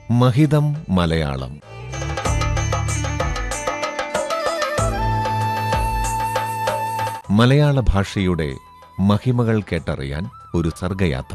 മഹിതം മലയാളം മലയാള ഭാഷയുടെ മഹിമകൾ കേട്ടറിയാൻ ഒരു സർഗയാത്ര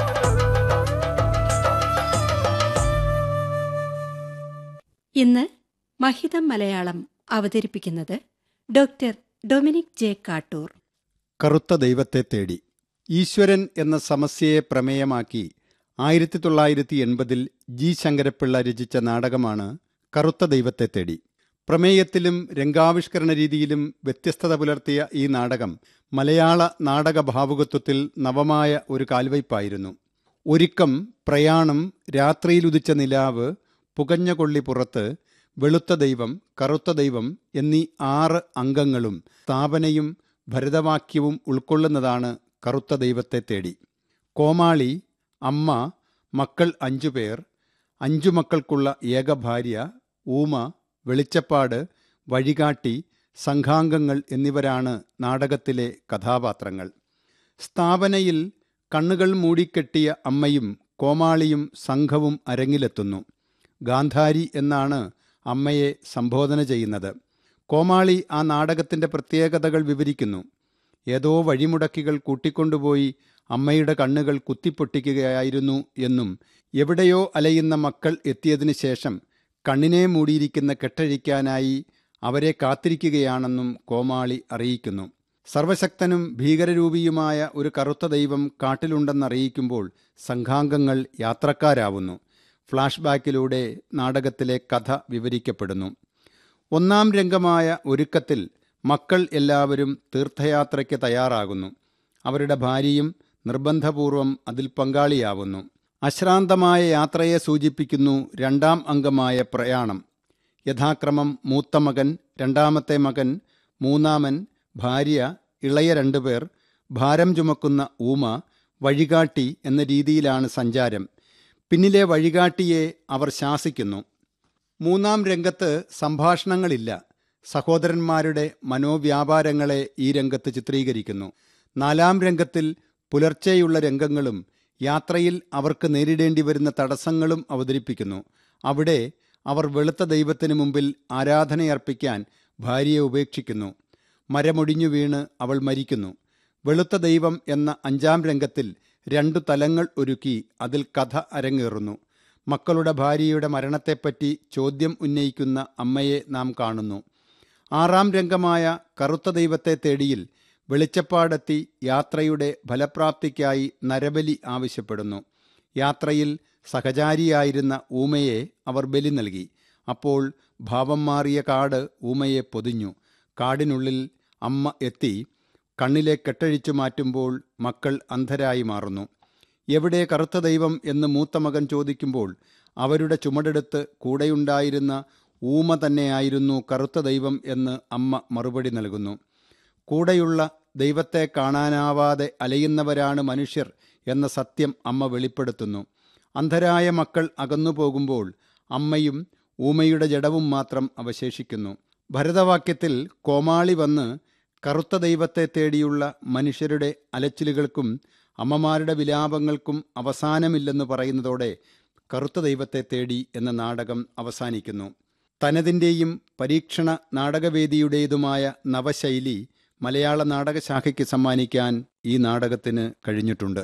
ഇന്ന് മഹിതം മലയാളം അവതരിപ്പിക്കുന്നത് ഡോക്ടർ ഡൊമിനിക് ജെ കാട്ടൂർ കറുത്ത ദൈവത്തെ തേടി ഈശ്വരൻ എന്ന സമസ്യയെ പ്രമേയമാക്കി ആയിരത്തി തൊള്ളായിരത്തി എൺപതിൽ ജി ശങ്കരപ്പിള്ള രചിച്ച നാടകമാണ് കറുത്ത ദൈവത്തെ തേടി പ്രമേയത്തിലും രംഗാവിഷ്കരണ രീതിയിലും വ്യത്യസ്തത പുലർത്തിയ ഈ നാടകം മലയാള നാടക ഭാവുകത്വത്തിൽ നവമായ ഒരു കാൽവയ്പായിരുന്നു ഒരുക്കം പ്രയാണം രാത്രിയിലുദിച്ച നിലാവ് പുകഞ്ഞ കൊള്ളി പുറത്ത് വെളുത്ത ദൈവം കറുത്ത ദൈവം എന്നീ ആറ് അംഗങ്ങളും സ്ഥാപനയും ഭരതവാക്യവും ഉൾക്കൊള്ളുന്നതാണ് കറുത്ത ദൈവത്തെ തേടി കോമാളി അമ്മ മക്കൾ അഞ്ചുപേർ അഞ്ചു മക്കൾക്കുള്ള ഏക ഭാര്യ ഊമ വെളിച്ചപ്പാട് വഴികാട്ടി സംഘാംഗങ്ങൾ എന്നിവരാണ് നാടകത്തിലെ കഥാപാത്രങ്ങൾ സ്ഥാപനയിൽ കണ്ണുകൾ മൂടിക്കെട്ടിയ അമ്മയും കോമാളിയും സംഘവും അരങ്ങിലെത്തുന്നു ഗാന്ധാരി എന്നാണ് അമ്മയെ സംബോധന ചെയ്യുന്നത് കോമാളി ആ നാടകത്തിൻ്റെ പ്രത്യേകതകൾ വിവരിക്കുന്നു ഏതോ വഴിമുടക്കികൾ കൂട്ടിക്കൊണ്ടുപോയി അമ്മയുടെ കണ്ണുകൾ കുത്തിപ്പൊട്ടിക്കുകയായിരുന്നു എന്നും എവിടെയോ അലയുന്ന മക്കൾ എത്തിയതിനു ശേഷം കണ്ണിനെ മൂടിയിരിക്കുന്ന കെട്ടഴിക്കാനായി അവരെ കാത്തിരിക്കുകയാണെന്നും കോമാളി അറിയിക്കുന്നു സർവശക്തനും ഭീകരരൂപിയുമായ ഒരു കറുത്ത ദൈവം കാട്ടിലുണ്ടെന്നറിയിക്കുമ്പോൾ സംഘാംഗങ്ങൾ യാത്രക്കാരാവുന്നു ഫ്ലാഷ് ബാക്കിലൂടെ നാടകത്തിലെ കഥ വിവരിക്കപ്പെടുന്നു ഒന്നാം രംഗമായ ഒരുക്കത്തിൽ മക്കൾ എല്ലാവരും തീർത്ഥയാത്രയ്ക്ക് തയ്യാറാകുന്നു അവരുടെ ഭാര്യയും നിർബന്ധപൂർവം അതിൽ പങ്കാളിയാവുന്നു അശ്രാന്തമായ യാത്രയെ സൂചിപ്പിക്കുന്നു രണ്ടാം അംഗമായ പ്രയാണം യഥാക്രമം മൂത്ത മകൻ രണ്ടാമത്തെ മകൻ മൂന്നാമൻ ഭാര്യ ഇളയ രണ്ടുപേർ ഭാരം ചുമക്കുന്ന ഊമ വഴികാട്ടി എന്ന രീതിയിലാണ് സഞ്ചാരം പിന്നിലെ വഴികാട്ടിയെ അവർ ശാസിക്കുന്നു മൂന്നാം രംഗത്ത് സംഭാഷണങ്ങളില്ല സഹോദരന്മാരുടെ മനോവ്യാപാരങ്ങളെ ഈ രംഗത്ത് ചിത്രീകരിക്കുന്നു നാലാം രംഗത്തിൽ പുലർച്ചെയുള്ള രംഗങ്ങളും യാത്രയിൽ അവർക്ക് നേരിടേണ്ടി വരുന്ന തടസ്സങ്ങളും അവതരിപ്പിക്കുന്നു അവിടെ അവർ വെളുത്ത ദൈവത്തിനു മുമ്പിൽ ആരാധനയർപ്പിക്കാൻ ഭാര്യയെ ഉപേക്ഷിക്കുന്നു മരമൊടിഞ്ഞു വീണ് അവൾ മരിക്കുന്നു വെളുത്ത ദൈവം എന്ന അഞ്ചാം രംഗത്തിൽ രണ്ടു തലങ്ങൾ ഒരുക്കി അതിൽ കഥ അരങ്ങേറുന്നു മക്കളുടെ ഭാര്യയുടെ മരണത്തെപ്പറ്റി ചോദ്യം ഉന്നയിക്കുന്ന അമ്മയെ നാം കാണുന്നു ആറാം രംഗമായ കറുത്ത ദൈവത്തെ തേടിയിൽ വെളിച്ചപ്പാടെത്തി യാത്രയുടെ ഫലപ്രാപ്തിക്കായി നരബലി ആവശ്യപ്പെടുന്നു യാത്രയിൽ സഹചാരിയായിരുന്ന ഊമയെ അവർ ബലി നൽകി അപ്പോൾ ഭാവം മാറിയ കാട് ഊമയെ പൊതിഞ്ഞു കാടിനുള്ളിൽ അമ്മ എത്തി കണ്ണിലെ കെട്ടഴിച്ചു മാറ്റുമ്പോൾ മക്കൾ അന്ധരായി മാറുന്നു എവിടെ കറുത്ത ദൈവം എന്ന് മൂത്ത മകൻ ചോദിക്കുമ്പോൾ അവരുടെ ചുമടെടുത്ത് കൂടെയുണ്ടായിരുന്ന ഊമ തന്നെയായിരുന്നു കറുത്ത ദൈവം എന്ന് അമ്മ മറുപടി നൽകുന്നു കൂടെയുള്ള ദൈവത്തെ കാണാനാവാതെ അലയുന്നവരാണ് മനുഷ്യർ എന്ന സത്യം അമ്മ വെളിപ്പെടുത്തുന്നു അന്ധരായ മക്കൾ അകന്നു പോകുമ്പോൾ അമ്മയും ഊമയുടെ ജഡവും മാത്രം അവശേഷിക്കുന്നു ഭരതവാക്യത്തിൽ കോമാളി വന്ന് കറുത്ത ദൈവത്തെ തേടിയുള്ള മനുഷ്യരുടെ അലച്ചിലുകൾക്കും അമ്മമാരുടെ വിലാപങ്ങൾക്കും അവസാനമില്ലെന്ന് പറയുന്നതോടെ കറുത്ത ദൈവത്തെ തേടി എന്ന നാടകം അവസാനിക്കുന്നു തനതിൻ്റെയും പരീക്ഷണ നാടകവേദിയുടേതുമായ നവശൈലി മലയാള നാടകശാഖയ്ക്ക് സമ്മാനിക്കാൻ ഈ നാടകത്തിന് കഴിഞ്ഞിട്ടുണ്ട്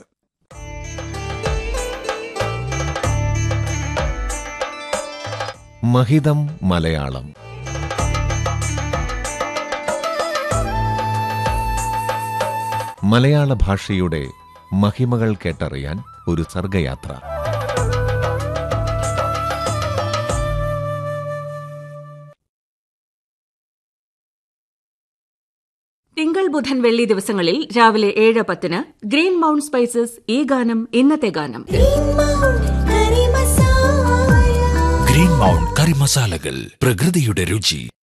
മഹിതം മലയാളം മലയാള ഭാഷയുടെ മഹിമകൾ കേട്ടറിയാൻ ഒരു സർഗയാത്ര തിങ്കൾ ബുധൻ വെള്ളി ദിവസങ്ങളിൽ രാവിലെ ഏഴ് പത്തിന് ഗ്രീൻ മൗണ്ട് സ്പൈസസ് ഈ ഗാനം ഇന്നത്തെ ഗാനം ഗ്രീൻ മൗണ്ട് കറി മസാലകൾ പ്രകൃതിയുടെ രുചി